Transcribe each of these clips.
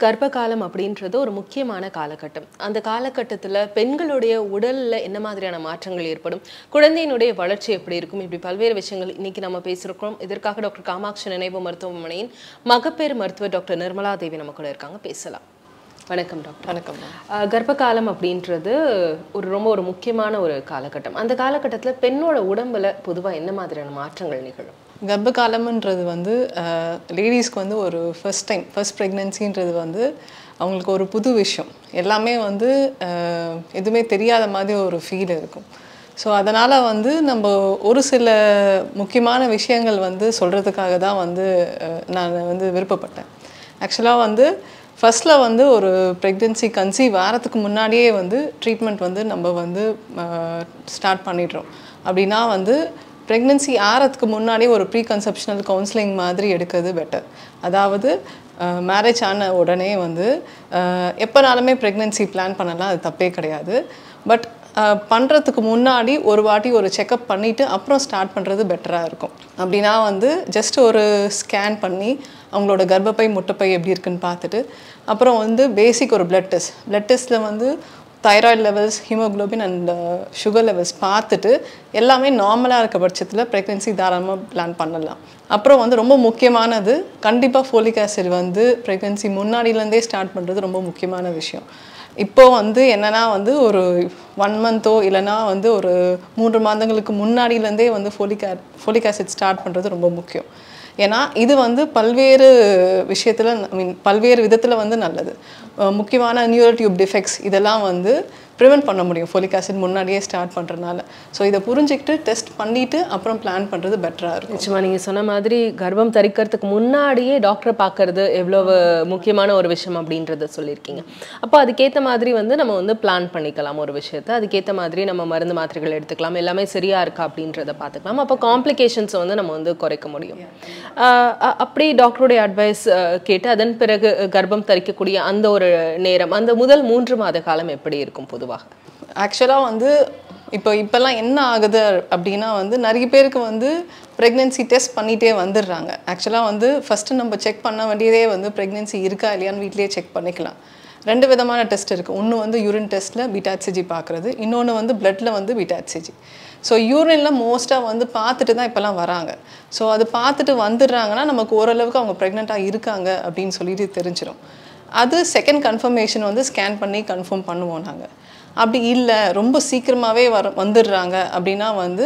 கர்ப்ப காலம் அப்படின்றது ஒரு முக்கியமான காலகட்டம் அந்த காலகட்டத்தில் பெண்களுடைய உடல்ல என்ன மாதிரியான மாற்றங்கள் ஏற்படும் குழந்தையினுடைய வளர்ச்சி எப்படி இருக்கும் இப்படி பல்வேறு விஷயங்கள் இன்னைக்கு நம்ம பேசியிருக்கிறோம் இதற்காக டாக்டர் காமாட்சி நினைவு மருத்துவமனையின் மகப்பேறு மருத்துவர் டாக்டர் நிர்மலா தேவி நம்ம கூட இருக்காங்க பேசலாம் வணக்கம் டாக்டர் வணக்கம் ஆஹ் கர்ப்ப காலம் அப்படின்றது ஒரு ரொம்ப ஒரு முக்கியமான ஒரு காலகட்டம் அந்த காலகட்டத்தில் பெண்ணோட உடம்புல பொதுவாக என்ன மாதிரியான மாற்றங்கள் நிகழும் கர்ப்ப காலம்ன்றது வந்து லேடிஸ்க்கு வந்து ஒரு ஃபர்ஸ்ட் டைம் ஃபர்ஸ்ட் ப்ரெக்னென்சின்றது வந்து அவங்களுக்கு ஒரு புது விஷயம் எல்லாமே வந்து அஹ், எதுவுமே தெரியாத மாதிரி ஒரு ஃபீல் இருக்கும் ஸோ அதனால் வந்து நம்ம ஒரு சில முக்கியமான விஷயங்கள் வந்து சொல்கிறதுக்காக தான் வந்து அஹ், நான் வந்து விருப்பப்பட்டேன் ஆக்சுவலாக வந்து ஃபர்ஸ்டில் வந்து ஒரு ப்ரெக்னென்சி கன்சீவ் ஆகிறதுக்கு முன்னாடியே வந்து ட்ரீட்மெண்ட் வந்து நம்ம வந்து ஸ்டார்ட் பண்ணிடுறோம் அப்படின்னா வந்து ப்ரெக்னென்சி ஆகிறதுக்கு முன்னாடியே ஒரு ப்ரீ கன்செப்ஷனல் கவுன்சிலிங் மாதிரி எடுக்கிறது பெட்டர் அதாவது மேரேஜ் ஆன உடனே வந்து அஹ், எப்போனாலுமே ப்ரெக்னென்சி பிளான் பண்ணலாம் அது தப்பே கிடையாது பட் பண்ணுறதுக்கு முன்னாடி ஒரு வாட்டி ஒரு செக்கப் பண்ணிவிட்டு அப்புறம் ஸ்டார்ட் பண்ணுறது பெட்டராக இருக்கும் அப்படின்னா வந்து ஜஸ்ட் ஒரு ஸ்கேன் பண்ணி அவங்களோட கர்ப்பப்பை முட்டைப்பை எப்படி இருக்குன்னு பார்த்துட்டு அப்புறம் வந்து பேசிக் ஒரு பிளட் டெஸ்ட் பிளட் டெஸ்ட்டில் வந்து thyroid levels haemoglobin and sugar levels பார்த்துட்டு எல்லாமே நார்மலாக இருக்க பட்சத்தில் ப்ரெக்னென்சி தாராளமாக பிளான் பண்ணலாம் அப்புறம் வந்து ரொம்ப முக்கியமானது கண்டிப்பாக ஃபோலிக் ஆசிட் வந்து ப்ரெக்னென்சி முன்னாடியிலேருந்தே ஸ்டார்ட் பண்ணுறது ரொம்ப முக்கியமான விஷயம் இப்போ வந்து என்னன்னா வந்து ஒரு ஒன் மந்த்தோ இல்லைன்னா வந்து ஒரு மூன்று மாதங்களுக்கு முன்னாடியிலேருந்தே வந்து ஃபோலிக் ஃபோலிக் ஆசிட் ஸ்டார்ட் பண்ணுறது ரொம்ப முக்கியம் ஏன்னா இது வந்து பல்வேறு விஷயத்தில் ஐ மீன் பல்வேறு விதத்தில் வந்து நல்லது அஹ் முக்கியமான நியூரல் டியூப் டிஃபெக்ட்ஸ் இதெல்லாம் வந்து ப்ரிவென்ட் பண்ண முடியும் ஃபோலிக் ஆசிட் முன்னாடியே ஸ்டார்ட் பண்ணுறதுனால ஸோ இதை புரிஞ்சுக்கிட்டு டெஸ்ட் பண்ணிவிட்டு அப்புறம் பிளான் பண்ணுறது பெட்டராக இருக்கும் நிச்சயமா நீங்க சொன்ன மாதிரி கர்ப்பம் தரிக்கிறதுக்கு முன்னாடியே டாக்டரை பார்க்கறது எவ்வளவு முக்கியமான ஒரு விஷயம் அப்படின்றத சொல்லியிருக்கீங்க அப்போ அதுக்கேற்ற மாதிரி வந்து நம்ம வந்து பிளான் பண்ணிக்கலாம் ஒரு விஷயத்த அதுக்கேற்ற மாதிரி நம்ம மருந்து மாத்திரைகள் எடுத்துக்கலாம் எல்லாமே சரியா இருக்கா அப்படின்றத பார்த்துக்கலாம் அப்போ காம்ப்ளிகேஷன்ஸ் வந்து நம்ம வந்து குறைக்க முடியும் ஆஹ் அ- அப்படி டாக்டருடைய அட்வைஸ் கேட்டு அதன் பிறகு கர்ப்பம் தரிக்கக்கூடிய அந்த ஒரு நேரம் அந்த முதல் மூன்று மாத காலம் எப்படி இருக்கும் பொதுவாக ஆக்சுவலாக வந்து இப்போ இப்போல்லாம் என்ன ஆகுது அப்படின்னா வந்து நிறைய பேருக்கு வந்து ப்ரெக்னென்சி டெஸ்ட் பண்ணிகிட்டே வந்துடுறாங்க ஆக்சுவலாக வந்து ஃபஸ்ட்டு நம்ம செக் பண்ண வேண்டியதே வந்து ப்ரெக்னென்சி இருக்கா இல்லையான்னு வீட்லேயே செக் பண்ணிக்கலாம் ரெண்டு விதமான டெஸ்ட் இருக்குது ஒன்று வந்து யூரின் டெஸ்ட்டில் பீட்டாச்சிஜி பார்க்குறது இன்னொன்று வந்து பிளட்டில் வந்து பீட்டாச்சிஜி ஸோ யூரினில் மோஸ்ட்டாக வந்து பார்த்துட்டு தான் இப்போல்லாம் வராங்க ஸோ அது பார்த்துட்டு வந்துடுறாங்கன்னா நமக்கு ஓரளவுக்கு அவங்க ப்ரெக்னெண்ட்டாக இருக்காங்க அப்படின்னு சொல்லிட்டு தெரிஞ்சிடும் அது செகண்ட் கன்ஃபர்மேஷன் வந்து ஸ்கேன் பண்ணி கன்ஃபார்ம் பண்ணுவோம் நாங்கள் அப்படி இல்லை ரொம்ப சீக்கிரமாகவே வர வந்துடுறாங்க அப்படின்னா வந்து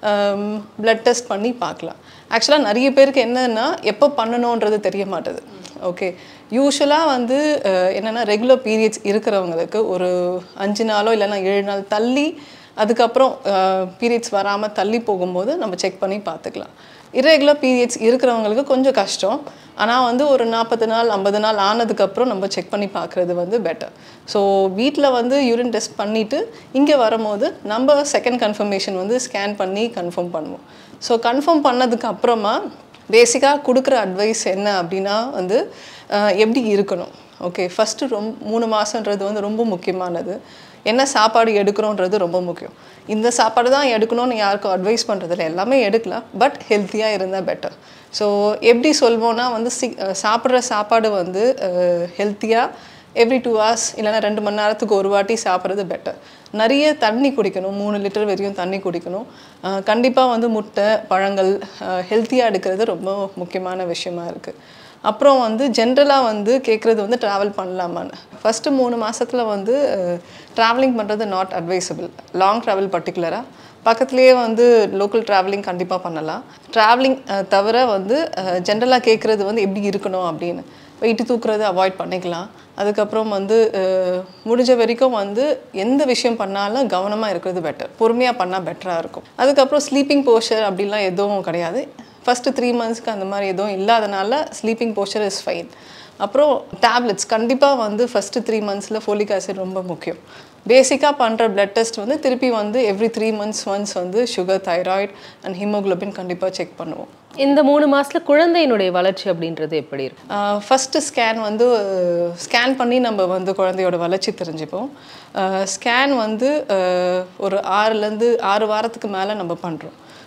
பிளட் டெஸ்ட் பண்ணி பார்க்கலாம் ஆக்சுவலாக நிறைய பேருக்கு என்னன்னா எப்போ பண்ணணுன்றது தெரிய மாட்டுது ஓகே யூஸ்வலாக வந்து அஹ், என்னன்னா ரெகுலர் பீரியட்ஸ் இருக்கிறவங்களுக்கு ஒரு அஞ்சு நாளோ இல்லைன்னா ஏழு நாள் தள்ளி அதுக்கப்புறம் பீரியட்ஸ் வராமல் தள்ளி போகும்போது நம்ம செக் பண்ணி பார்த்துக்கலாம் irregular பீரியட்ஸ் இருக்கிறவங்களுக்கு கொஞ்சம் கஷ்டம் ஆனால் வந்து ஒரு நாற்பது நாள் ஐம்பது நாள் ஆனதுக்கப்புறம் நம்ம செக் பண்ணி பார்க்குறது வந்து பெட்டர் ஸோ வீட்டில் வந்து யூரின் டெஸ்ட் பண்ணிவிட்டு இங்கே வரும்போது நம்ம செகண்ட் கன்ஃபர்மேஷன் வந்து ஸ்கேன் பண்ணி கன்ஃபார்ம் பண்ணுவோம் ஸோ கன்ஃபார்ம் பண்ணதுக்கு அப்புறமா பேசிக்காக கொடுக்குற அட்வைஸ் என்ன அப்படின்னா வந்து அஹ், எப்படி இருக்கணும் ஓகே ஃபஸ்ட்டு ரொம்ப மூணு மாதன்றது வந்து ரொம்ப முக்கியமானது என்ன சாப்பாடு எடுக்கிறோன்றது ரொம்ப முக்கியம் இந்த சாப்பாடு தான் எடுக்கணும்னு யாருக்கும் அட்வைஸ் பண்ணுறதில்ல எல்லாமே எடுக்கலாம் பட் ஹெல்த்தியாக இருந்தால் பெட்டர் ஸோ எப்படி சொல்வோன்னா வந்து சி அஹ் சாப்பிட்ற சாப்பாடு வந்து ஹெல்த்தியாக எவ்ரி டூ ஹவர்ஸ் இல்லைன்னா ரெண்டு மணி நேரத்துக்கு ஒரு வாட்டி சாப்பிட்றது பெட்டர் நிறைய தண்ணி குடிக்கணும் மூணு லிட்டர் வரையும் தண்ணி குடிக்கணும் கண்டிப்பாக வந்து முட்டை பழங்கள் ஹெல்த்தியாக எடுக்கிறது ரொம்ப முக்கியமான விஷயமா இருக்குது அப்புறம் வந்து ஜென்ரலாக வந்து கேட்குறது வந்து ட்ராவல் பண்ணலாமான்னு ஃபஸ்ட்டு மூணு மாசத்துல வந்து ட்ராவலிங் பண்ணுறது நாட் அட்வைசபிள் லாங் ட்ராவல் பர்டிகுலராக பக்கத்துலேயே வந்து லோக்கல் ட்ராவலிங் கண்டிப்பாக பண்ணலாம் ட்ராவலிங் தவிர வந்து ஜென்ரலாக கேட்குறது வந்து எப்படி இருக்கணும் அப்படின்னு வெயிட்டு தூக்குறது அவாய்ட் பண்ணிக்கலாம் அதுக்கப்புறம் வந்து அஹ், முடிஞ்ச வரைக்கும் வந்து எந்த விஷயம் பண்ணாலும் கவனமாக இருக்கிறது பெட்டர் பொறுமையாக பண்ணால் பெட்டராக இருக்கும் அதுக்கப்புறம் ஸ்லீப்பிங் போஸ்டர் அப்படிலாம் எதுவும் கிடையாது ஃபஸ்ட்டு த்ரீ மந்த்ஸ்க்கு அந்த மாதிரி எதுவும் இல்லாதனால ஸ்லீப்பிங் போஸ்டர் இஸ் ஃபைன் அப்புறம் டேப்லெட்ஸ் கண்டிப்பாக வந்து ஃபஸ்ட்டு த்ரீ மந்த்ஸில் ஃபோலிக் ஆசிட் ரொம்ப முக்கியம் பேசிக்காக பண்ணுற பிளட் டெஸ்ட் வந்து திருப்பி வந்து எவ்ரி த்ரீ மந்த்ஸ் ஒன்ஸ் வந்து சுகர் தைராய்டு அண்ட் ஹீமோகுளோபின் கண்டிப்பாக செக் பண்ணுவோம் இந்த மூணு மாசத்துல குழந்தையினுடைய வளர்ச்சி அப்படின்றது எப்படி இருக்கும் ஃபஸ்ட்டு ஸ்கேன் வந்து ஸ்கேன் பண்ணி நம்ம வந்து குழந்தையோட வளர்ச்சி தெரிஞ்சுப்போம் ஸ்கேன் வந்து அஹ், ஒரு ஆறுலேருந்து ஆறு வாரத்துக்கு மேலே நம்ம பண்ணுறோம்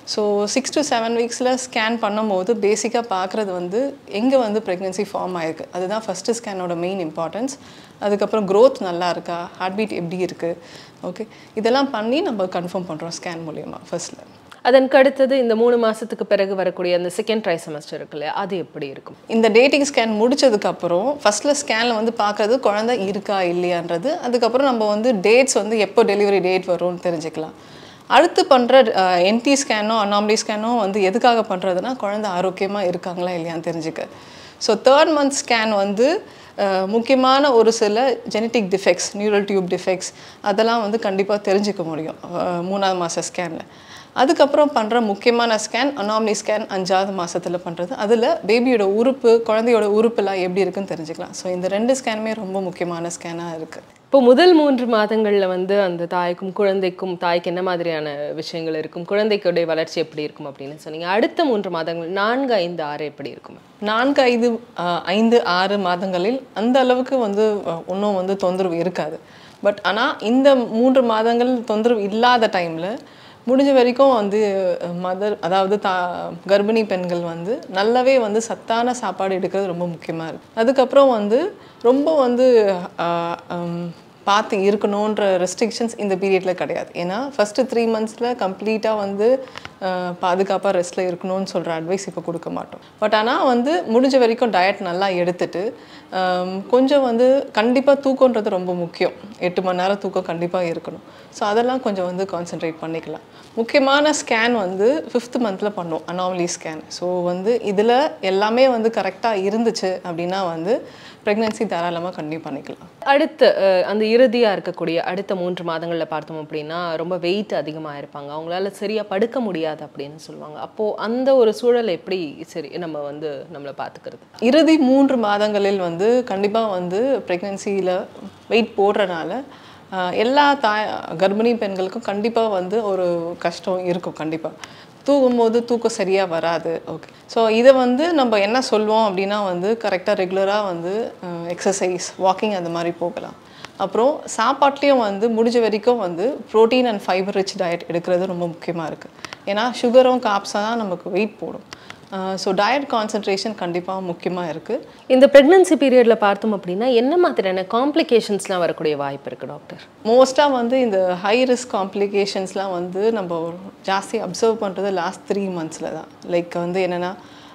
ஸோ சிக்ஸ் டு செவன் வீக்ஸில் ஸ்கேன் பண்ணும்போது பேசிக்காக பார்க்குறது வந்து எங்கே வந்து ப்ரெக்னென்சி ஃபார்ம் ஆயிருக்கு அதுதான் ஃபஸ்ட்டு ஸ்கேனோட மெயின் இம்பார்ட்டன்ஸ் அதுக்கப்புறம் growth நல்லா இருக்கா ஹார்ட் பீட் எப்படி இருக்குது ஓகே இதெல்லாம் பண்ணி நம்ம கன்ஃபார்ம் பண்ணுறோம் ஸ்கேன் மூலியமாக ஃபர்ஸ்ட்டில் அதற்கு அடுத்தது இந்த மூணு மாசத்துக்கு பிறகு வரக்கூடிய அந்த செகண்ட் ட்ரை செமஸ்டர் இருக்கு இல்லையா அது எப்படி இருக்கும் இந்த டேட்டிங் ஸ்கேன் முடிச்சதுக்கப்புறம் ஃபஸ்ட்டில் ஸ்கேனில் வந்து பார்க்குறது குழந்தை இருக்கா இல்லையான்றது அதுக்கப்புறம் நம்ம வந்து டேட்ஸ் வந்து எப்போ டெலிவரி டேட் வரும்னு தெரிஞ்சுக்கலாம் அடுத்து பண்ணுற என்டி ஸ்கேனோ அனாமலி ஸ்கேனோ வந்து எதுக்காக பண்ணுறதுனா குழந்தை ஆரோக்கியமாக இருக்காங்களா இல்லையான்னு தெரிஞ்சுக்க ஸோ தேர்ட் மந்த் ஸ்கேன் வந்து அஹ், முக்கியமான ஒரு சில genetic defects neural tube defects அதெல்லாம் வந்து கண்டிப்பாக தெரிஞ்சுக்க முடியும் அஹ், மூணாவது மாத ஸ்கேனில் அதுக்கப்புறம் பண்ணுற முக்கியமான ஸ்கேன் அனாமலி ஸ்கேன் அஞ்சாவது மாசத்துல பண்ணுறது அதில் பேபியோட உறுப்பு குழந்தையோட உறுப்புலாம் எப்படி இருக்குன்னு தெரிஞ்சுக்கலாம் ஸோ இந்த ரெண்டு ஸ்கேனுமே ரொம்ப முக்கியமான ஸ்கேனாக இருக்குது இப்போ முதல் மூன்று மாதங்கள்ல வந்து அந்த தாய்க்கும் குழந்தைக்கும் தாய்க்கு என்ன மாதிரியான விஷயங்கள் இருக்கும் குழந்தைக்குடைய வளர்ச்சி எப்படி இருக்கும் அப்படின்னு சொன்னீங்க அடுத்த மூன்று மாதங்கள் நான்கு ஐந்து ஆறு எப்படி இருக்கும் நான்கு ஐந்து ஆஹ், ஐந்து ஆறு மாதங்களில் அந்த அளவுக்கு வந்து அஹ், ஒன்றும் வந்து தொந்தரவு இருக்காது பட் ஆனால் இந்த மூன்று மாதங்கள் தொந்தரவு இல்லாத டைமில் முடிஞ்ச வரைக்கும் வந்து மதர் அதாவது தா கர்ப்பிணி பெண்கள் வந்து நல்லாவே வந்து சத்தான சாப்பாடு எடுக்கிறது ரொம்ப முக்கியமாக இருக்குது அதுக்கப்புறம் வந்து ரொம்ப வந்து ஆஹ், ஹம், பார்த்து இருக்கணுன்ற ரெஸ்ட்ரிக்ஷன்ஸ் இந்த பீரியடில் கிடையாது ஏன்னா ஃபஸ்ட்டு த்ரீ மந்த்ஸில் கம்ப்ளீட்டாக வந்து பாதுகாப்பாக ரெஸ்ட்டில் இருக்கணும்னு சொல்கிற அட்வைஸ் இப்போ கொடுக்க மாட்டோம் பட் ஆனால் வந்து முடிஞ்ச வரைக்கும் டயட் நல்லா எடுத்துட்டு ஆம், கொஞ்சம் வந்து கண்டிப்பாக தூக்கன்றது ரொம்ப முக்கியம் எட்டு மணி நேரம் தூக்கம் கண்டிப்பாக இருக்கணும் ஸோ அதெல்லாம் கொஞ்சம் வந்து கான்சென்ட்ரேட் பண்ணிக்கலாம் முக்கியமான ஸ்கேன் வந்து ஃபிஃப்த் மந்தில் பண்ணோம் அனாமலி ஸ்கேன் ஸோ வந்து இதில் எல்லாமே வந்து கரெக்டாக இருந்துச்சு அப்படின்னா வந்து ப்ரெக்னென்சி தாராளமாக கண்டினியூ பண்ணிக்கலாம் அடுத்து அஹ், அந்த இறுதியா இருக்கக்கூடிய அடுத்த மூன்று மாதங்கள்ல பார்த்தோம் அப்படின்னா ரொம்ப வெயிட் அதிகமா இருப்பாங்க அவங்களால சரியா படுக்க முடியாது அப்படின்னு சொல்லுவாங்க அப்போ அந்த ஒரு சூழலை எப்படி சரி நம்ம வந்து நம்மளை பார்த்துக்கிறது இறுதி மூன்று மாதங்களில் வந்து கண்டிப்பாக வந்து ப்ரெக்னென்சியில் வெயிட் போடுறனால ஆஹ், எல்லா தாய் கர்ப்பிணி பெண்களுக்கும் கண்டிப்பாக வந்து ஒரு கஷ்டம் இருக்கும் கண்டிப்பாக தூங்கும்போது தூக்கம் சரியாக வராது ஓகே ஸோ இதை வந்து நம்ம என்ன சொல்லுவோம் அப்படின்னா வந்து கரெக்டாக ரெகுலராக வந்து எக்ஸசைஸ் வாக்கிங் அந்த மாதிரி போகலாம் அப்புறம் சாப்பாட்லேயும் வந்து முடிஞ்ச வரைக்கும் வந்து protein and fibre rich diet எடுக்கிறது ரொம்ப முக்கியமாக இருக்குது ஏன்னா சுகரும் காப்ஸாக தான் நமக்கு வெயிட் போடும் ஸோ டயட் கான்சன்ட்ரேஷன் கண்டிப்பாக முக்கியமாக இருக்குது இந்த பிரெக்னன்சி பீரியட்ல பார்த்தோம் அப்படின்னா என்ன மாதிரியான காம்ப்ளிகேஷன்ஸ்லாம் வரக்கூடிய வாய்ப்பு இருக்கு டாக்டர் மோஸ்ட்டாக வந்து இந்த ஹை ரிஸ்க் காம்ப்ளிகேஷன்ஸ்லாம் வந்து நம்ம ஜாஸ்தி அப்சர்வ் பண்ணுறது லாஸ்ட் த்ரீ மந்த்ஸில் தான் லைக் வந்து என்னென்னா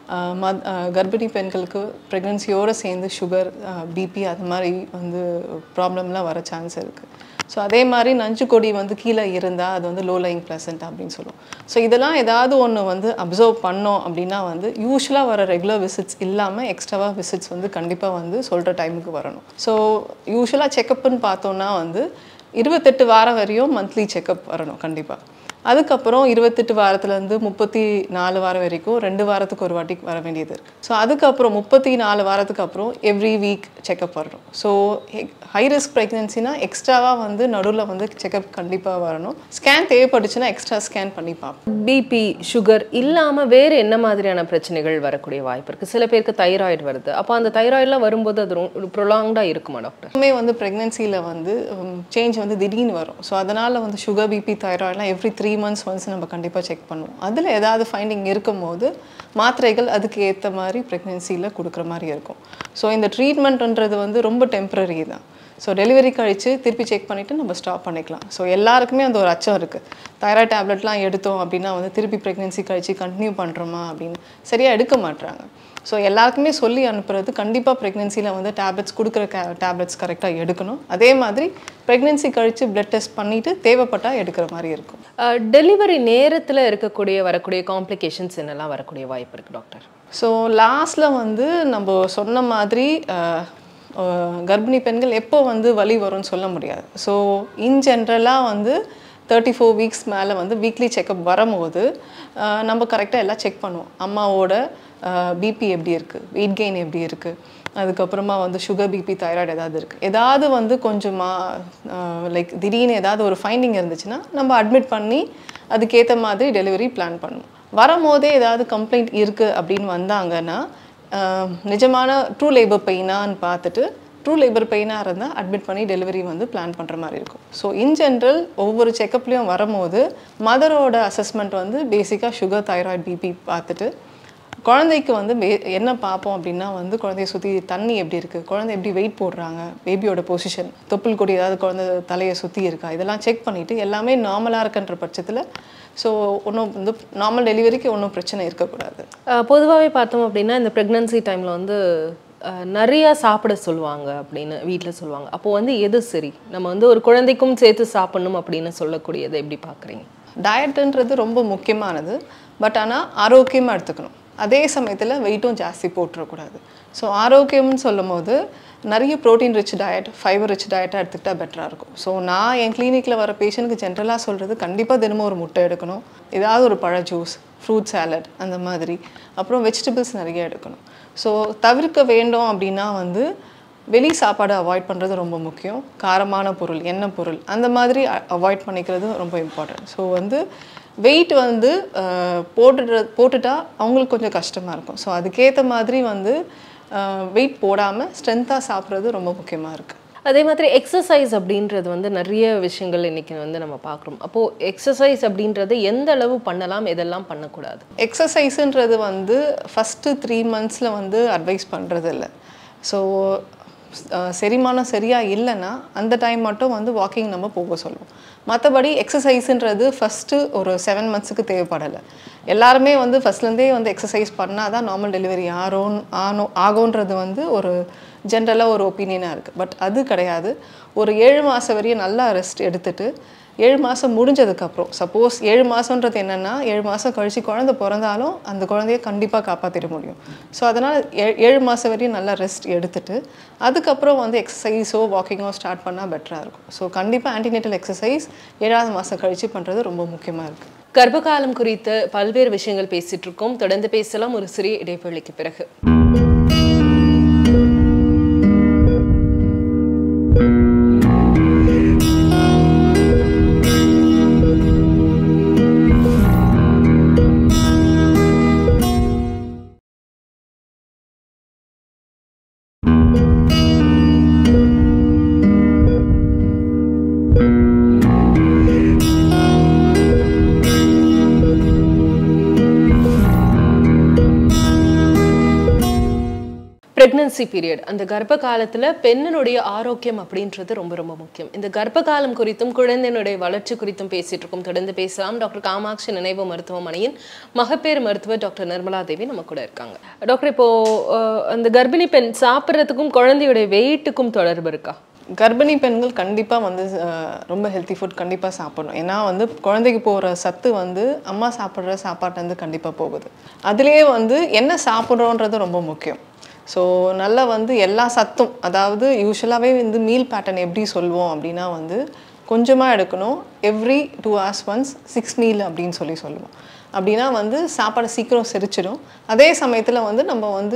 மத் கர்ப்பிணி பெண்களுக்கு ப்ரெக்னன்சியோடு சேர்ந்து சுகர் பிபி அது மாதிரி வந்து ப்ராப்ளம்லாம் வர சான்ஸ் இருக்குது ஸோ அதே மாதிரி நஞ்சு கொடி வந்து கீழே இருந்தால் அது வந்து லோ லைங் பிளசன்ட் அப்படின்னு சொல்லுவோம் ஸோ இதெல்லாம் ஏதாவது ஒன்று வந்து அப்சர்வ் பண்ணோம் அப்படின்னா வந்து யூஸ்வலாக வர ரெகுலர் விசிட்ஸ் இல்லாமல் எக்ஸ்ட்ராவாக விசிட்ஸ் வந்து கண்டிப்பாக வந்து சொல்கிற டைமுக்கு வரணும் ஸோ யூஸ்வலாக செக்கப்னு பார்த்தோன்னா வந்து இருபத்தெட்டு வாரம் வரையும் மந்த்லி செக்கப் வரணும் கண்டிப்பாக அதுக்கப்புறம் இருபத்தெட்டு வாரத்துலேருந்து முப்பத்தி நாலு வாரம் வரைக்கும் ரெண்டு வாரத்துக்கு ஒரு வாட்டி வர வேண்டியது இருக்குது ஸோ அதுக்கப்புறம் முப்பத்தி நாலு வாரத்துக்கு அப்புறம் எவ்ரி வீக் செக்கப் வரணும் ஸோ ஹை ரிஸ்க் ப்ரெக்னென்சினா எக்ஸ்ட்ராவாக வந்து நடுவில் வந்து செக்கப் கண்டிப்பாக வரணும் ஸ்கேன் தேவைப்பட்டுச்சுன்னா எக்ஸ்ட்ரா ஸ்கேன் பண்ணி பார்ப்போம் பிபி சுகர் இல்லாம வேற என்ன மாதிரியான பிரச்சனைகள் வரக்கூடிய வாய்ப்பு இருக்கு சில பேருக்கு தைராய்டு வருது அப்போ அந்த தைராய்டுலாம் வரும்போது அது ப்ரொலாங்டா இருக்குமா டாக்டர் எப்பவுமே வந்து ப்ரெக்னென்சியில் வந்து சேஞ்ச் வந்து திடீர்னு வரும் ஸோ அதனால் வந்து சுகர் பிபி தைராய்ட்லாம் எவ்ரி த்ரீ மந்த்ஸ் ஒன்ஸ் நம்ம கண்டிப்பாக செக் பண்ணுவோம் அதில் ஏதாவது ஃபைண்டிங் இருக்கும்போது மாத்திரைகள் அதுக்கு ஏற்ற மாதிரி ப்ரெக்னென்சியில் கொடுக்குற மாதிரி இருக்கும் ஸோ இந்த ட்ரீட்மெண்ட்ன்றது வந்து ரொம்ப டெம்ப்ரரி தான் ஸோ டெலிவரி கழித்து திருப்பி செக் பண்ணிவிட்டு நம்ம ஸ்டாப் பண்ணிக்கலாம் ஸோ எல்லாருக்குமே அந்த ஒரு அச்சம் இருக்குது தைராய்டு டேப்லெட்லாம் எடுத்தோம் அப்படின்னா வந்து திருப்பி ப்ரெக்னென்சி கழித்து கண்டினியூ பண்ணுறோமா அப்படின்னு சரியாக எடுக்க மாட்றாங்க ஸோ எல்லாருக்குமே சொல்லி அனுப்புறது கண்டிப்பாக ப்ரெக்னென்சியில் வந்து டேப்லெட்ஸ் கொடுக்குற கே டேப்லெட்ஸ் கரெக்டாக எடுக்கணும் அதே மாதிரி ப்ரெக்னென்சி கழித்து பிளட் டெஸ்ட் பண்ணிவிட்டு தேவைப்பட்டால் எடுக்கிற மாதிரி இருக்கும் டெலிவரி நேரத்துல இருக்கக்கூடிய வரக்கூடிய காம்ப்ளிகேஷன்ஸ் என்னெல்லாம் வரக்கூடிய வாய்ப்பு இருக்கு டாக்டர் ஸோ லாஸ்ட்டில் வந்து நம்ம சொன்ன மாதிரி அஹ், அஹ், கர்ப்பிணி பெண்கள் எப்போ வந்து வலி வரும்னு சொல்ல முடியாது ஸோ இன் ஜென்ரலாக வந்து தேர்ட்டி ஃபோர் வீக்ஸ் மேலே வந்து வீக்லி செக்கப் வரும்போது அஹ், நம்ம கரெக்டாக எல்லாம் செக் பண்ணுவோம் அம்மாவோட பிபி எப்படி இருக்குது வெயிட் கெயின் எப்படி இருக்குது அதுக்கப்புறமா வந்து சுகர் பிபி தைராய்டு ஏதாவது இருக்குது ஏதாவது வந்து கொஞ்சமாக லைக் திடீர்னு ஏதாவது ஒரு ஃபைண்டிங் இருந்துச்சுன்னா நம்ம அட்மிட் பண்ணி அதுக்கேற்ற மாதிரி டெலிவரி பிளான் பண்ணுவோம் வரும்போதே ஏதாவது கம்ப்ளைண்ட் இருக்குது அப்படின்னு வந்தாங்கன்னா ஆஹ், நிஜமான ட்ரூ லேபர் பெயினான்னு பார்த்துட்டு ட்ரூ லேபர் பெயினாக இருந்தால் அட்மிட் பண்ணி டெலிவரி வந்து பிளான் பண்ணுற மாதிரி இருக்கும் ஸோ இன் ஜென்ரல் ஒவ்வொரு செக்கப்லேயும் வரும்போது மதரோட அசஸ்மெண்ட் வந்து பேசிக்காக சுகர் தைராய்டு பிபி பார்த்துட்டு குழந்தைக்கு வந்து வே- என்ன பார்ப்போம் அப்படின்னா வந்து குழந்தைய சுற்றி தண்ணி எப்படி இருக்குது குழந்தை எப்படி வெயிட் போடுறாங்க பேபியோட பொசிஷன் தொப்புள் கொடி ஏதாவது குழந்தை தலையை சுற்றி இருக்கா இதெல்லாம் செக் பண்ணிவிட்டு எல்லாமே நார்மலாக இருக்குன்ற பட்சத்தில் ஸோ ஒன்றும் வந்து நார்மல் டெலிவரிக்கு ஒன்றும் பிரச்சனை இருக்கக்கூடாது பொதுவாகவே பார்த்தோம் அப்படின்னா இந்த ப்ரெக்னன்சி டைமில் வந்து அஹ், நிறைய சாப்பிட சொல்லுவாங்க அப்படின்னு வீட்டில் சொல்லுவாங்க அப்போ வந்து எது சரி நம்ம வந்து ஒரு குழந்தைக்கும் சேர்த்து சாப்பிடணும் அப்படின்னு சொல்லக்கூடியதை எப்படி பார்க்குறீங்க டயட்டுன்றது ரொம்ப முக்கியமானது பட் ஆனால் ஆரோக்கியமாக எடுத்துக்கணும் அதே சமயத்தில் வெயிட்டும் ஜாஸ்தி போட்டுறக்கூடாது ஸோ ஆரோக்கியம்னு சொல்லும் போது நிறைய protein rich diet fibre rich டயட்டாக எடுத்துக்கிட்டால் பெட்டராக இருக்கும் ஸோ நான் என் கிளினிக்கில் வர பேஷண்ட்டுக்கு ஜென்ரலாக சொல்கிறது கண்டிப்பாக தினமும் ஒரு முட்டை எடுக்கணும் ஏதாவது ஒரு பழ ஜூஸ் ஃப்ரூட் சாலட் அந்த மாதிரி அப்புறம் வெஜிடபிள்ஸ் நிறைய எடுக்கணும் ஸோ தவிர்க்க வேண்டும் அப்படின்னா வந்து வெளி சாப்பாடு அவாய்ட் பண்ணுறது ரொம்ப முக்கியம் காரமான பொருள் எண்ணெய் பொருள் அந்த மாதிரி அவாய்ட் பண்ணிக்கிறது ரொம்ப இம்பார்ட்டன்ட் ஸோ வந்து வெயிட் வந்து அஹ், போட்டுடுற போட்டுட்டா அவங்களுக்கு கொஞ்சம் கஷ்டமாக இருக்கும் ஸோ அதுக்கேற்ற மாதிரி வந்து வெயிட் போடாமல் ஸ்ட்ரென்த்தாக சாப்பிட்றது ரொம்ப முக்கியமாக இருக்குது அதே மாதிரி எக்ஸசைஸ் அப்படின்றது வந்து நிறைய விஷயங்கள் இன்னைக்கு வந்து நம்ம பார்க்குறோம் அப்போது எக்ஸசைஸ் அப்படின்றது எந்த அளவு பண்ணலாம் எதெல்லாம் பண்ணக்கூடாது எக்ஸசைஸுன்றது வந்து ஃபஸ்ட்டு த்ரீ மந்த்ஸில் வந்து அட்வைஸ் பண்ணுறது இல்லை ஸோ செரிமானம் சரியாக இல்லைன்னா அந்த டைம் மட்டும் வந்து வாக்கிங் நம்ம போக சொல்லுவோம் மற்றபடி எக்ஸசைஸுன்றது ஃபஸ்ட்டு ஒரு செவன் மந்த்ஸுக்கு தேவைப்படலை எல்லாருமே வந்து ஃபஸ்ட்லேருந்தே வந்து எக்ஸசைஸ் பண்ணால் தான் நார்மல் டெலிவரி ஆரோன் ஆனோ ஆகோன்றது வந்து ஒரு ஜென்ரலாக ஒரு ஒப்பீனியனாக இருக்குது பட் அது கிடையாது ஒரு ஏழு மாதம் வரையும் நல்லா ரெஸ்ட் எடுத்துட்டு ஏழு மாதம் முடிஞ்சதுக்கப்புறம் சப்போஸ் ஏழு மாதன்றது என்னென்னா ஏழு மாதம் கழித்து குழந்தை பிறந்தாலும் அந்த குழந்தைய கண்டிப்பாக காப்பாற்றிட முடியும் ஸோ அதனால் ஏ ஏழு மாதம் வரையும் நல்லா ரெஸ்ட் எடுத்துட்டு அதுக்கப்புறம் வந்து எக்ஸசைஸோ வாக்கிங்கோ ஸ்டார்ட் பண்ணால் பெட்டராக இருக்கும் ஸோ கண்டிப்பாக ஆன்டினேட்டல் எக்ஸசைஸ் ஏழாவது மாதம் கழித்து பண்ணுறது ரொம்ப முக்கியமாக இருக்குது கர்ப்பகாலம் குறித்து பல்வேறு விஷயங்கள் பேசிட்டு இருக்கோம் தொடர்ந்து பேசலாம் ஒரு சிறிய இடைவெளிக்கு பிறகு பிரெக்னன்சி பீரியட் அந்த கர்ப்ப காலத்துல பெண்ணினுடைய ஆரோக்கியம் அப்படின்றது ரொம்ப ரொம்ப முக்கியம் இந்த கர்ப்ப காலம் குறித்தும் குழந்தையினுடைய வளர்ச்சி குறித்தும் பேசிட்டு இருக்கோம் தொடர்ந்து பேசலாம் டாக்டர் காமாட்சி நினைவு மருத்துவமனையின் மகப்பேறு மருத்துவர் டாக்டர் நிர்மலா தேவி நம்ம கூட இருக்காங்க டாக்டர் இப்போ அஹ், அந்த கர்ப்பிணி பெண் சாப்பிட்றதுக்கும் குழந்தையுடைய வெயிட்டுக்கும் தொடர்பு இருக்கா கர்ப்பிணி பெண்கள் கண்டிப்பாக வந்து அஹ், ரொம்ப ஹெல்த்தி ஃபுட் கண்டிப்பாக சாப்பிடணும் ஏன்னா வந்து குழந்தைக்கு போகிற சத்து வந்து அம்மா சாப்பிட்ற சாப்பாட்டுலேருந்து கண்டிப்பாக போகுது அதுலேயே வந்து என்ன சாப்பிட்றோன்றது ரொம்ப முக்கியம் ஸோ நல்லா வந்து எல்லா சத்தும் அதாவது யூஸ்வலாகவே வந்து மீல் பேட்டர்ன் எப்படி சொல்லுவோம் அப்படின்னா வந்து கொஞ்சமாக எடுக்கணும் every two hours once six meal அப்படின்னு சொல்லி சொல்லுவோம் அப்படின்னா வந்து சாப்பாடு சீக்கிரம் செரிச்சிடும் அதே சமயத்தில் வந்து நம்ம வந்து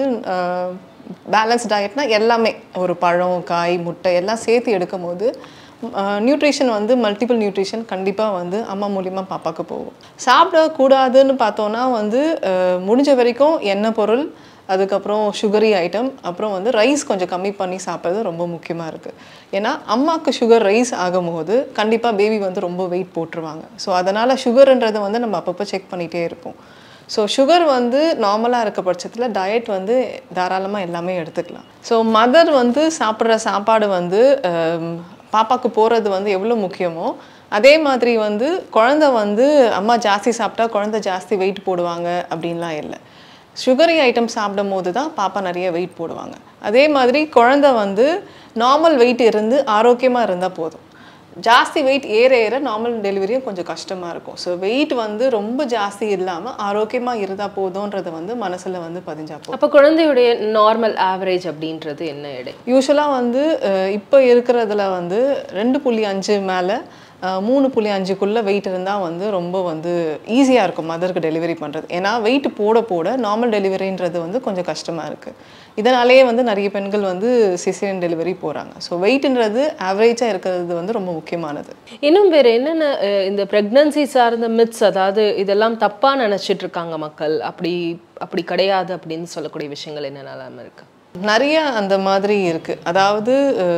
பேலன்ஸ் டயட்னா எல்லாமே ஒரு பழம் காய் முட்டை எல்லாம் சேர்த்து எடுக்கும் போது நியூட்ரிஷன் வந்து மல்டிபிள் நியூட்ரிஷன் கண்டிப்பாக வந்து அம்மா மூலியமா பாப்பாக்கு போகும் சாப்பிடக்கூடாதுன்னு பார்த்தோன்னா வந்து அஹ், முடிஞ்ச வரைக்கும் எண்ணெய் பொருள் அதுக்கப்புறம் சுகரி ஐட்டம் அப்புறம் வந்து ரைஸ் கொஞ்சம் கம்மி பண்ணி சாப்பிட்றது ரொம்ப முக்கியமாக இருக்குது ஏன்னா அம்மாவுக்கு சுகர் ரைஸ் ஆகும்போது கண்டிப்பாக பேபி வந்து ரொம்ப வெயிட் போட்டுருவாங்க ஸோ அதனால் சுகர்ன்றதை வந்து நம்ம அப்பப்போ செக் பண்ணிகிட்டே இருப்போம் ஸோ சுகர் வந்து நார்மலாக இருக்க பட்சத்தில் டயட் வந்து தாராளமாக எல்லாமே எடுத்துக்கலாம் ஸோ மதர் வந்து சாப்பிட்ற சாப்பாடு வந்து ஹம், பாப்பாக்கு போகிறது வந்து எவ்வளோ முக்கியமோ அதே மாதிரி வந்து குழந்தை வந்து அம்மா ஜாஸ்தி சாப்பிட்டா குழந்தை ஜாஸ்தி வெயிட் போடுவாங்க அப்படின்லாம் இல்லை சுகரி ஐட்டம் சாப்பிடும் போது தான் பாப்பா நிறைய வெயிட் போடுவாங்க அதே மாதிரி குழந்தை வந்து நார்மல் வெயிட் இருந்து ஆரோக்கியமாக இருந்தால் போதும் ஜாஸ்தி வெயிட் ஏற ஏற நார்மல் டெலிவரியும் கொஞ்சம் கஷ்டமாக இருக்கும் ஸோ வெயிட் வந்து ரொம்ப ஜாஸ்தி இல்லாமல் ஆரோக்கியமாக இருந்தால் போதும்ன்றது வந்து மனசில் வந்து பதிஞ்சா போதும் அப்ப குழந்தையுடைய நார்மல் ஆவரேஜ் அப்படின்றது என்ன எடை யூஸ்வலாக வந்து அஹ், இப்போ இருக்கிறதுல வந்து ரெண்டு புள்ளி அஞ்சு மேலே மூணு புள்ளி அஞ்சுக்குள்ளே வெயிட் இருந்தால் வந்து ரொம்ப வந்து ஈஸியாக இருக்கும் மதருக்கு டெலிவரி பண்ணுறது ஏன்னா வெயிட் போட போட நார்மல் டெலிவரின்றது வந்து கொஞ்சம் கஷ்டமாக இருக்குது இதனாலேயே வந்து நிறைய பெண்கள் வந்து சிசேரியன் டெலிவரி போகிறாங்க ஸோ வெயிட்ன்றது ஆவரேஜாக இருக்கிறது வந்து ரொம்ப முக்கியமானது இன்னும் வேற என்னென்ன அஹ், இந்த பிரெக்னன்சி சார்ந்த மித்ஸ் அதாவது இதெல்லாம் தப்பா நினைச்சிட்டு இருக்காங்க மக்கள் அப்படி அப்படி கிடையாது அப்படின்னு சொல்லக்கூடிய விஷயங்கள் என்னென்னலாம் இருக்கு நிறைய அந்த மாதிரி இருக்குது அதாவது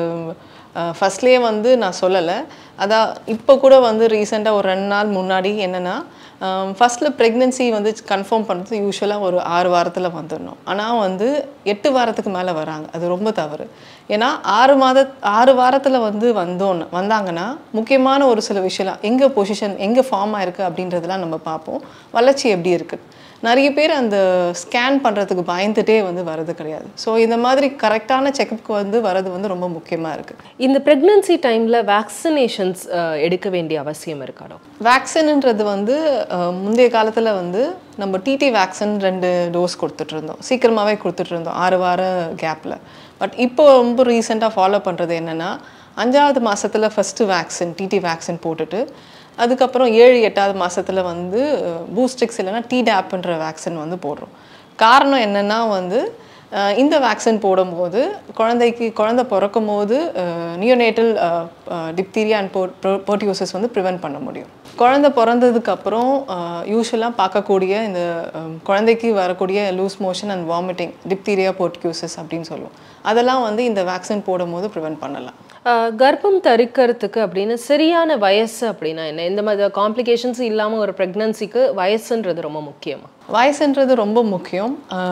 ஃபஸ்ட்லேயே வந்து நான் சொல்லலை அதான் இப்போ கூட வந்து ரீசெண்டாக ஒரு ரெண்டு நாள் முன்னாடி என்னென்னா ஃபஸ்ட்டில் ப்ரெக்னென்சி வந்து கன்ஃபார்ம் பண்ணுறது யூஸ்வலாக ஒரு ஆறு வாரத்தில் வந்துடணும் ஆனால் வந்து எட்டு வாரத்துக்கு மேலே வராங்க அது ரொம்ப தவறு ஏன்னா ஆறு மாத ஆறு வாரத்தில் வந்து வந்தோன்னு வந்தாங்கன்னா முக்கியமான ஒரு சில விஷயம்லாம் எங்கே பொசிஷன் எங்கே ஃபார்ம் ஆயிருக்கு அப்படின்றதெல்லாம் நம்ம பார்ப்போம் வளர்ச்சி எப்படி இருக்குது நிறைய பேர் அந்த ஸ்கேன் பண்ணுறதுக்கு பயந்துட்டே வந்து வரது கிடையாது ஸோ இந்த மாதிரி கரெக்டான செக்கப்புக்கு வந்து வரது வந்து ரொம்ப முக்கியமாக இருக்குது இந்த ப்ரெக்னன்சி டைமில் வேக்சினேஷன்ஸ் எடுக்க வேண்டிய அவசியம் இருக்கா டாக்டர் வேக்சின்ன்றது வந்து அஹ், முந்தைய காலத்தில் வந்து நம்ம டிடி வேக்சின் ரெண்டு டோஸ் கொடுத்துட்டு இருந்தோம் சீக்கிரமாகவே கொடுத்துட்டு இருந்தோம் ஆறு வார கேப்பில் பட் இப்போ ரொம்ப ரீசெண்டாக ஃபாலோ பண்ணுறது என்னென்னா அஞ்சாவது மாதத்தில் ஃபஸ்ட்டு வேக்சின் டிடி வேக்சின் போட்டுட்டு அதுக்கப்புறம் ஏழு எட்டாவது மாசத்துல வந்து பூஸ்டிக்ஸ் இல்லைன்னா டிடாப்ன்ற வேக்சின் வந்து போடுறோம் காரணம் என்னென்னா வந்து அஹ், இந்த வேக்சின் போடும்போது குழந்தைக்கு குழந்தை பிறக்கும் போது நியோனேட்டல் டிப்தீரியா அண்ட் போர்டியோசிஸ் வந்து ப்ரிவென்ட் பண்ண முடியும் குழந்தை பிறந்ததுக்கப்புறம் யூஸ்வலாக பார்க்கக்கூடிய இந்த அஹ், குழந்தைக்கு வரக்கூடிய loose motion and vomiting diphtheria போர்டியோசிஸ் அப்படின்னு சொல்லுவோம் அதெல்லாம் வந்து இந்த வேக்சின் போடும்போது ப்ரிவென்ட் பண்ணலாம் அஹ், கர்ப்பம் தரிக்கிறதுக்கு அப்படின்னு சரியான வயசு அப்படின்னா என்ன இந்த மாதிரி காம்ப்ளிகேஷன்ஸ் இல்லாமல் ஒரு ப்ரெக்னன்சிக்கு வயசுன்றது ரொம்ப முக்கியமா வயசுன்றது ரொம்ப முக்கியம்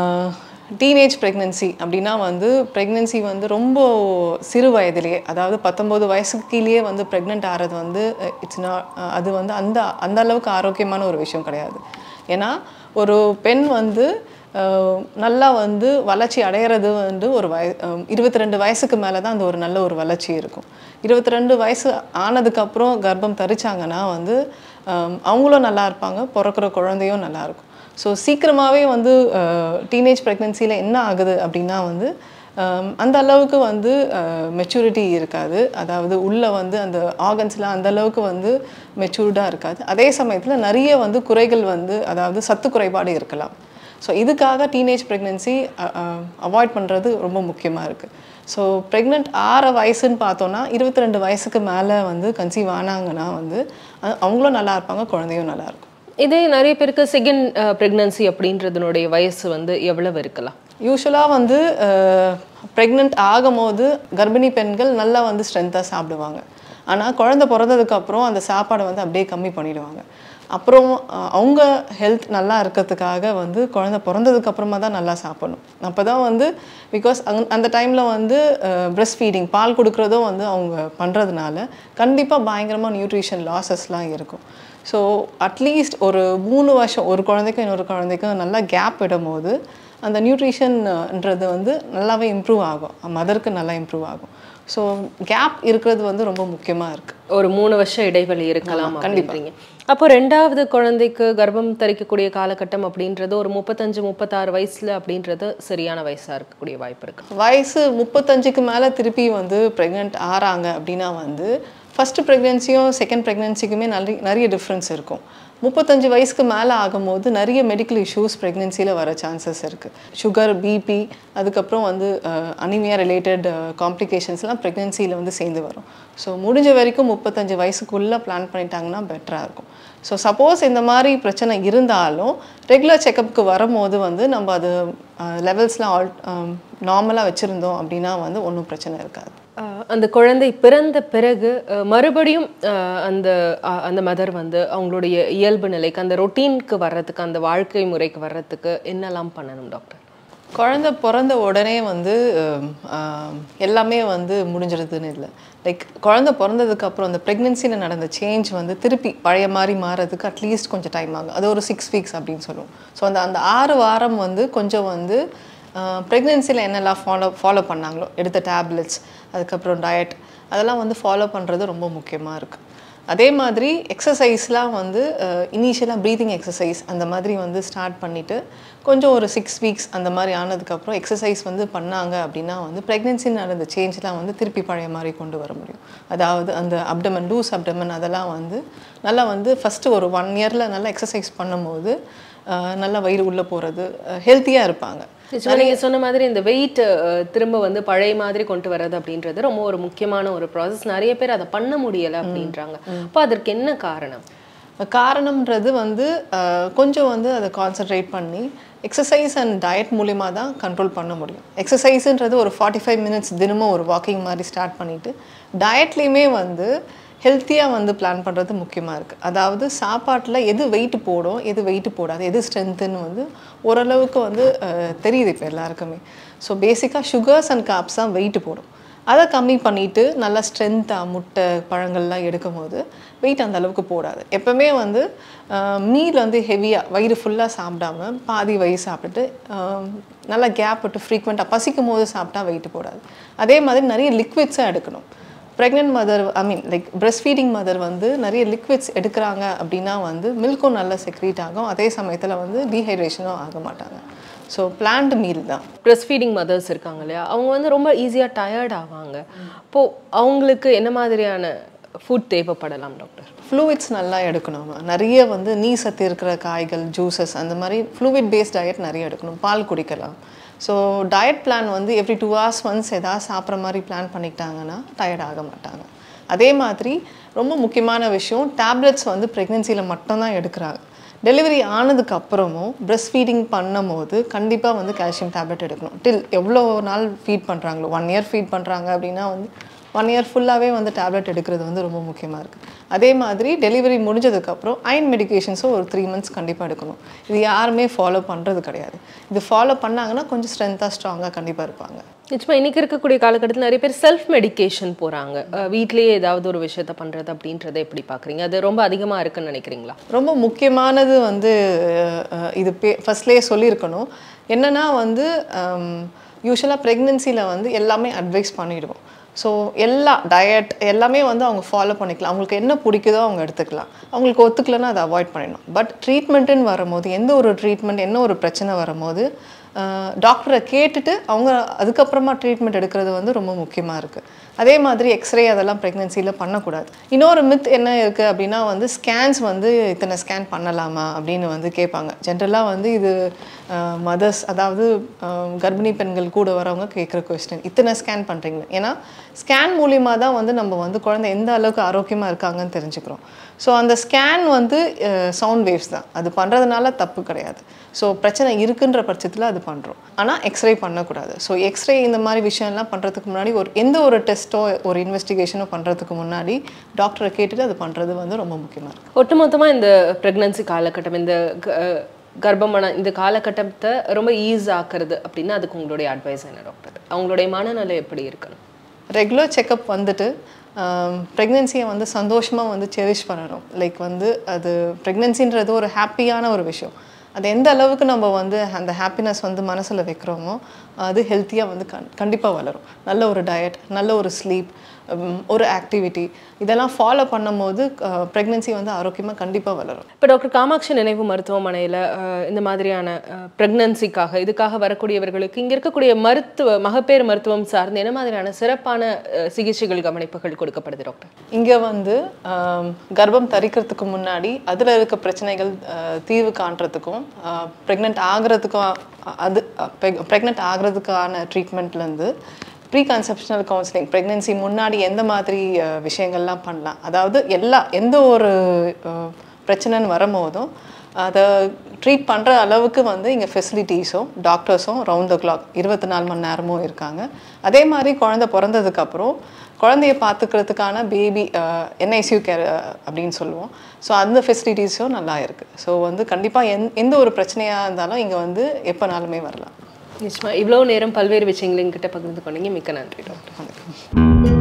டீனேஜ் ப்ரெக்னென்சி அப்படின்னா வந்து ப்ரெக்னென்சி வந்து ரொம்ப சிறு வயதிலேயே அதாவது பத்தொம்போது வயசுக்கு கீழேயே வந்து ப்ரெக்னென்ட் ஆகிறது வந்து இட்ஸ் நாட் அது வந்து அந்த அந்த அளவுக்கு ஆரோக்கியமான ஒரு விஷயம் கிடையாது ஏன்னா ஒரு பெண் வந்து அஹ், நல்லா வந்து வளர்ச்சி அடையிறது வந்து ஒரு வய இருபத்தி ரெண்டு வயசுக்கு மேலே தான் அந்த ஒரு நல்ல ஒரு வளர்ச்சி இருக்கும் இருபத்தி ரெண்டு வயசு ஆனதுக்கப்புறம் கர்ப்பம் தரிச்சாங்கன்னா வந்து அஹ், அவங்களும் நல்லா இருப்பாங்க பிறக்கிற குழந்தையும் நல்லா இருக்கும் ஸோ சீக்கிரமாகவே வந்து டீனேஜ் ப்ரெக்னென்சியில் என்ன ஆகுது அப்படின்னா வந்து அஹ், அந்த அளவுக்கு வந்து மெச்சூரிட்டி இருக்காது அதாவது உள்ளே வந்து அந்த ஆர்கன்ஸ்லாம் அந்த அளவுக்கு வந்து மெச்சூர்டாக இருக்காது அதே சமயத்தில் நிறைய வந்து குறைகள் வந்து அதாவது சத்து குறைபாடு இருக்கலாம் ஸோ இதுக்காக டீனேஜ் ப்ரெக்னென்சி அவாய்ட் பண்ணுறது ரொம்ப முக்கியமாக இருக்குது ஸோ ப்ரெக்னென்ட் ஆற வயசுன்னு பார்த்தோன்னா இருபத்தி ரெண்டு வயசுக்கு மேலே வந்து கன்சீவ் ஆனாங்கன்னா வந்து அ- அவங்களும் நல்லா இருப்பாங்க குழந்தையும் நல்லா இருக்கும் இதே நிறைய பேருக்கு செகண்ட் ப்ரெக்னன்சி அப்படின்றதுனுடைய வயசு வந்து எவ்வளவு இருக்கலாம் யூஸ்வலாக வந்து ப்ரெக்னென்ட் ஆகும்போது கர்ப்பிணி பெண்கள் நல்லா வந்து ஸ்ட்ரென்த்தாக சாப்பிடுவாங்க ஆனால் குழந்தை பிறந்ததுக்கப்புறம் அந்த சாப்பாடை வந்து அப்படியே கம்மி பண்ணிடுவாங்க அப்புறம் அஹ், அவங்க ஹெல்த் நல்லா இருக்கிறதுக்காக வந்து குழந்தை பிறந்ததுக்கு அப்புறமா தான் நல்லா சாப்பிடணும் அப்போ தான் வந்து பிகாஸ் அங் அந்த டைமில் வந்து பிரஸ்ட் ஃபீடிங் பால் கொடுக்குறதும் வந்து அவங்க பண்ணுறதுனால கண்டிப்பாக பயங்கரமாக நியூட்ரிஷன் லாசஸ்லாம் இருக்கும் ஸோ அட்லீஸ்ட் ஒரு மூணு வருஷம் ஒரு குழந்தைக்கும் இன்னொரு குழந்தைக்கும் நல்லா கேப் விடும்போது அந்த நியூட்ரிஷன்ன்றது வந்து நல்லாவே இம்ப்ரூவ் ஆகும் மதருக்கு நல்லா இம்ப்ரூவ் ஆகும் ஸோ கேப் இருக்கிறது வந்து ரொம்ப முக்கியமாக இருக்குது ஒரு மூணு வருஷம் இடைவெளி இருக்கலாம் அப்படின்றீங்க அப்போ ரெண்டாவது குழந்தைக்கு கர்ப்பம் தரிக்கக்கூடிய காலகட்டம் அப்படின்றது ஒரு முப்பத்தஞ்சு முப்பத்தாறு வயசுல அப்படின்றது சரியான வயசா இருக்கக்கூடிய வாய்ப்பு இருக்கு வயசு முப்பத்தஞ்சுக்கு மேலே திருப்பி வந்து ப்ரெக்னென்ட் ஆறாங்க அப்படின்னா வந்து ஃபஸ்ட்டு ப்ரெக்னென்சியும் செகண்ட் ப்ரெக்னென்சிக்குமே நிறைய நிறைய டிஃப்ரென்ஸ் இருக்கும் முப்பத்தஞ்சு வயசுக்கு மேலே ஆகும்போது நிறைய மெடிக்கல் இஷ்யூஸ் ப்ரெக்னென்சியில் வர சான்சஸ் இருக்குது சுகர் பிபி அதுக்கப்புறம் வந்து அனிமியா ரிலேட்டட் காம்ப்ளிகேஷன்ஸ்லாம் ப்ரெக்னென்சியில் வந்து சேர்ந்து வரும் ஸோ முடிஞ்ச வரைக்கும் முப்பத்தஞ்சு வயசுக்குள்ளே பிளான் பண்ணிட்டாங்கன்னா பெட்டராக இருக்கும் ஸோ சப்போஸ் இந்த மாதிரி பிரச்சனை இருந்தாலும் ரெகுலர் செக்கப்புக்கு வரும்போது வந்து நம்ம அது லெவல்ஸ்லாம் ஆல் நார்மலாக வச்சுருந்தோம் அப்படின்னா வந்து ஒன்றும் பிரச்சனை இருக்காது அஹ் அந்த குழந்தை பிறந்த பிறகு அஹ் மறுபடியும் அஹ் அந்த அஹ் அந்த மதர் வந்து அவங்களுடைய இயல்பு நிலைக்கு அந்த ரொட்டீனுக்கு வர்றதுக்கு அந்த வாழ்க்கை முறைக்கு வர்றதுக்கு என்னெல்லாம் பண்ணணும் டாக்டர் குழந்தை பிறந்த உடனே வந்து ஹம், ஆம், எல்லாமே வந்து முடிஞ்சிருதுன்னு இல்லை லைக் குழந்தை பிறந்ததுக்கு அப்புறம் அந்த ப்ரெக்னென்சியில் நடந்த சேஞ்ச் வந்து திருப்பி பழைய மாதிரி மாறதுக்கு அட்லீஸ்ட் கொஞ்சம் டைம் ஆகும் அது ஒரு சிக்ஸ் வீக்ஸ் அப்படின்னு சொல்லுவோம் ஸோ அந்த அந்த ஆறு வாரம் வந்து கொஞ்சம் வந்து ப்ரெக்னென்சியில் என்னெல்லாம் ஃபாலோ ஃபாலோ பண்ணாங்களோ எடுத்த டேப்லெட்ஸ் அதுக்கப்புறம் டயட் அதெல்லாம் வந்து ஃபாலோ பண்ணுறது ரொம்ப முக்கியமாக இருக்குது அதே மாதிரி எக்ஸசைஸ்லாம் வந்து இனிஷியலாக ப்ரீதிங் எக்ஸசைஸ் அந்த மாதிரி வந்து ஸ்டார்ட் பண்ணிவிட்டு கொஞ்சம் ஒரு சிக்ஸ் வீக்ஸ் அந்த மாதிரி ஆனதுக்கப்புறம் எக்ஸசைஸ் வந்து பண்ணாங்க அப்படின்னா வந்து ப்ரெக்னென்சி நடந்த சேஞ்ச்லாம் வந்து திருப்பி பழைய மாதிரி கொண்டு வர முடியும் அதாவது அந்த அப்டமன் லூஸ் அப்டமன் அதெல்லாம் வந்து நல்லா வந்து ஃபஸ்ட்டு ஒரு ஒன் இயரில் நல்லா எக்ஸசைஸ் பண்ணும்போது அஹ், நல்லா வயிறு உள்ளே போகிறது ஹெல்த்தியாக இருப்பாங்க நிச்சயமா நீங்க சொன்ன மாதிரி இந்த வெயிட் திரும்ப வந்து பழைய மாதிரி கொண்டு வர்றது அப்படின்றது ரொம்ப ஒரு முக்கியமான ஒரு ப்ராசஸ் நிறைய பேர் அதை பண்ண முடியல அப்படின்றாங்க அப்போ அதற்கு என்ன காரணம் காரணம்ன்றது வந்து அஹ், கொஞ்சம் வந்து அதை கான்சென்ட்ரேட் பண்ணி எக்ஸசைஸ் அண்ட் டயட் மூலிமா தான் கண்ட்ரோல் பண்ண முடியும் எக்ஸசைஸுன்றது ஒரு ஃபார்ட்டி ஃபைவ் மினிட்ஸ் தினமும் ஒரு வாக்கிங் மாதிரி ஸ்டார்ட் பண்ணிவிட்டு டயட்லேயுமே வந்து ஹெல்த்தியாக வந்து பிளான் பண்ணுறது முக்கியமாக இருக்குது அதாவது சாப்பாட்டில் எது வெயிட் போடும் எது வெயிட் போடாது எது ஸ்ட்ரென்த்துன்னு வந்து ஓரளவுக்கு வந்து அஹ், தெரியுது இப்போ எல்லாருக்குமே ஸோ பேசிக்காக சுகர்ஸ் அண்ட் காப்ஸ் தான் வெயிட் போடும் அதை கம்மி பண்ணிவிட்டு நல்லா ஸ்ட்ரென்த்தாக முட்டை பழங்கள்லாம் எடுக்கும் போது வெயிட் அந்த அளவுக்கு போடாது எப்போவுமே வந்து மீல் வந்து ஹெவியாக வயிறு ஃபுல்லாக சாப்பிடாம பாதி வயிறு சாப்பிட்டுட்டு ஆஹ், நல்லா கேப் விட்டு ஃப்ரீக்வெண்ட்டாக பசிக்கும் போது சாப்பிட்டா வெயிட் போடாது அதே மாதிரி நிறைய லிக்விட்ஸாக எடுக்கணும் pregnant mother I mean like breast feeding mother வந்து நிறைய லிக்விட்ஸ் எடுக்கிறாங்க அப்படின்னா வந்து மில்க்கும் நல்லா செக்ரீட் ஆகும் அதே சமயத்தில் வந்து டீஹைட்ரேஷனும் ஆக மாட்டாங்க ஸோ பிளான்ட் மீல் தான் பிரஸ்ட் ஃபீடிங் மதர்ஸ் இருக்காங்க இல்லையா அவங்க வந்து ரொம்ப ஈஸியாக டயர்ட் ஆவாங்க அப்போது அவங்களுக்கு என்ன மாதிரியான ஃபுட் தேவைப்படலாம் டாக்டர் ஃப்ளூயிட்ஸ் நல்லா எடுக்கணும் நிறைய வந்து நீர் சத்து இருக்கிற காய்கள் ஜூசஸ் அந்த மாதிரி ஃப்ளூயிட் பேஸ்ட் டயட் நிறைய எடுக்கணும் பால் குடிக்கலாம் ஸோ டயட் பிளான் வந்து எவ்ரி டூ ஹவர்ஸ் ஒன்ஸ் ஏதாவது சாப்பிட்ற மாதிரி பிளான் பண்ணிக்கிட்டாங்கன்னா டயர்ட் ஆக மாட்டாங்க அதே மாதிரி ரொம்ப முக்கியமான விஷயம் டேப்லெட்ஸ் வந்து ப்ரெக்னென்சியில் மட்டும்தான் எடுக்கிறாங்க டெலிவரி ஆனதுக்கு அப்புறமும் பிரஸ்ட் ஃபீடிங் பண்ணும்போது கண்டிப்பாக வந்து கால்சியம் டேப்லெட் எடுக்கணும் டில் எவ்வளோ நாள் ஃபீட் பண்ணுறாங்களோ ஒன் இயர் ஃபீட் பண்ணுறாங்க அப்படின்னா வந்து ஒன் இயர் ஃபுல்லாகவே வந்து டேப்லெட் எடுக்கிறது வந்து ரொம்ப முக்கியமாக இருக்குது அதே மாதிரி டெலிவரி முடிஞ்சதுக்கப்புறம் அயன் மெடிகேஷன்ஸும் ஒரு த்ரீ மந்த்ஸ் கண்டிப்பாக எடுக்கணும் இது யாருமே ஃபாலோ பண்ணுறது கிடையாது இது ஃபாலோ பண்ணாங்கன்னா கொஞ்சம் ஸ்ட்ரென்த்தாக ஸ்ட்ராங்காக கண்டிப்பாக இருப்பாங்க நிச்சயமாக இன்னைக்கு இருக்கக்கூடிய காலகட்டத்தில் நிறைய பேர் செல்ஃப் மெடிகேஷன் போகிறாங்க வீட்லேயே ஏதாவது ஒரு விஷயத்த பண்ணுறது அப்படின்றத எப்படி பார்க்குறீங்க அது ரொம்ப அதிகமாக இருக்குன்னு நினைக்கிறீங்களா ரொம்ப முக்கியமானது வந்து அஹ், இது பே ஃபர்ஸ்ட்லேயே சொல்லியிருக்கணும் என்னென்னா வந்து யூஸ்வலாக ப்ரெக்னென்சியில் வந்து எல்லாமே அட்வைஸ் பண்ணிடுவோம் ஸோ எல்லா டயட் எல்லாமே வந்து அவங்க ஃபாலோ பண்ணிக்கலாம் அவங்களுக்கு என்ன பிடிக்குதோ அவங்க எடுத்துக்கலாம் அவங்களுக்கு ஒத்துக்கலைன்னா அதை அவாய்ட் பண்ணிடணும் பட் ட்ரீட்மெண்ட்டுன்னு வரும்போது எந்த ஒரு ட்ரீட்மெண்ட் என்ன ஒரு பிரச்சனை வரும்போது டாக்டரை கேட்டுட்டு அவங்க அதுக்கப்புறமா ட்ரீட்மெண்ட் எடுக்கிறது வந்து ரொம்ப முக்கியமாக இருக்குது அதே மாதிரி எக்ஸ்ரே அதெல்லாம் ப்ரெக்னென்சியில் பண்ணக்கூடாது இன்னொரு மித் என்ன இருக்குது அப்படின்னா வந்து ஸ்கேன்ஸ் வந்து இத்தனை ஸ்கேன் பண்ணலாமா அப்படின்னு வந்து கேட்பாங்க ஜென்ரலாக வந்து இது மதர்ஸ் அதாவது அஹ், கர்ப்பிணி பெண்கள் கூட வரவங்க கேட்குற கொஸ்டின் இத்தனை ஸ்கேன் பண்ணுறீங்க ஏன்னா ஸ்கேன் மூலிமா தான் வந்து நம்ம வந்து குழந்தை எந்த அளவுக்கு ஆரோக்கியமாக இருக்காங்கன்னு தெரிஞ்சுக்கிறோம் ஸோ அந்த ஸ்கேன் வந்து சவுண்ட் வேவ்ஸ் தான் அது பண்ணுறதுனால தப்பு கிடையாது ஸோ பிரச்சனை இருக்குன்ற பட்சத்தில் அது பண்ணுறோம் ஆனால் எக்ஸ்ரே பண்ணக்கூடாது ஸோ எக்ஸ்ரே இந்த மாதிரி விஷயம்லாம் பண்ணுறதுக்கு முன்னாடி ஒரு எந்த ஒரு டெஸ்ட்டோ ஒரு இன்வெஸ்டிகேஷனோ பண்ணுறதுக்கு முன்னாடி டாக்டரை கேட்டுட்டு அது பண்ணுறது வந்து ரொம்ப முக்கியமாக இருக்குது ஒட்டுமொத்தமாக இந்த ப்ரெக்னன்சி காலகட்டம் இந்த க- கர்ப்பமான இந்த காலகட்டத்தை ரொம்ப ஈஸ் ஆக்குறது அப்படின்னா அதுக்கு உங்களுடைய அட்வைஸ் என்ன டாக்டர் அவங்களுடைய மனநிலை எப்படி இருக்கணும் ரெகுலர் செக்கப் வந்துட்டு ப்ரெக்னென்சியை வந்து சந்தோஷமாக வந்து செரிஷ் பண்ணணும் லைக் வந்து அது ப்ரெக்னென்சின்றது ஒரு ஹாப்பியான ஒரு விஷயம் அது எந்த அளவுக்கு நம்ம வந்து அந்த ஹாப்பினஸ் வந்து மனசில் வைக்கிறோமோ அது ஹெல்த்தியாக வந்து கண் கண்டிப்பாக வளரும் நல்ல ஒரு டயட் நல்ல ஒரு ஸ்லீப் ஒரு ஆக்டிவிட்டி இதெல்லாம் ஃபாலோ பண்ணும்போது ப்ரெக்னென்சி வந்து ஆரோக்கியமாக கண்டிப்பாக வளரும் இப்போ டாக்டர் காமாட்சி நினைவு மருத்துவமனையில் இந்த மாதிரியான ப்ரெக்னன்சிக்காக இதுக்காக வரக்கூடியவர்களுக்கு இங்கே இருக்கக்கூடிய மருத்துவ மகப்பேறு மருத்துவம் சார்ந்து என்ன மாதிரியான சிறப்பான அஹ், சிகிச்சைகள் கவனிப்புகள் கொடுக்கப்படுது டாக்டர் இங்கே வந்து ஆம், கர்ப்பம் தரிக்கிறதுக்கு முன்னாடி அதில் இருக்க பிரச்சனைகள் ஆ, தீர்வு காண்றதுக்கும் ப்ரெக்னென்ட் ஆகிறதுக்கும் அ- அது ப்ரெக்னென்ட் ஆகிறதுக்கான ட்ரீட்மெண்ட்லேருந்து ப்ரீ கன்செப்ஷனல் கவுன்சிலிங் ப்ரெக்னென்சி முன்னாடி எந்த மாதிரி ஆ, விஷயங்கள்லாம் பண்ணலாம் அதாவது எல்லா எந்த ஒரு ஆ, பிரச்சனைன்னு வரும்போதும் அதை ட்ரீட் பண்ணுற அளவுக்கு வந்து இங்கே ஃபெசிலிட்டிஸும் டாக்டர்ஸும் ரவுண்ட் த கிளாக் இருபத்தி நாலு மணி நேரமும் இருக்காங்க அதே மாதிரி குழந்தை பிறந்ததுக்கப்புறம் குழந்தைய பார்த்துக்கிறதுக்கான பேபி என்ஐசியூ கேர் அப்படின்னு சொல்லுவோம் ஸோ அந்த ஃபெசிலிட்டிஸும் நல்லா இருக்குது ஸோ வந்து கண்டிப்பாக எந் எந்த ஒரு பிரச்சனையாக இருந்தாலும் இங்கே வந்து எப்போனாலுமே வரலாம் நிச்சயமா இவ்வளோ நேரம் பல்வேறு விஷயங்கள் எங்கிட்ட பகிர்ந்து கொண்டீங்க மிக்க நன்றி டாக்டர் வணக்கம்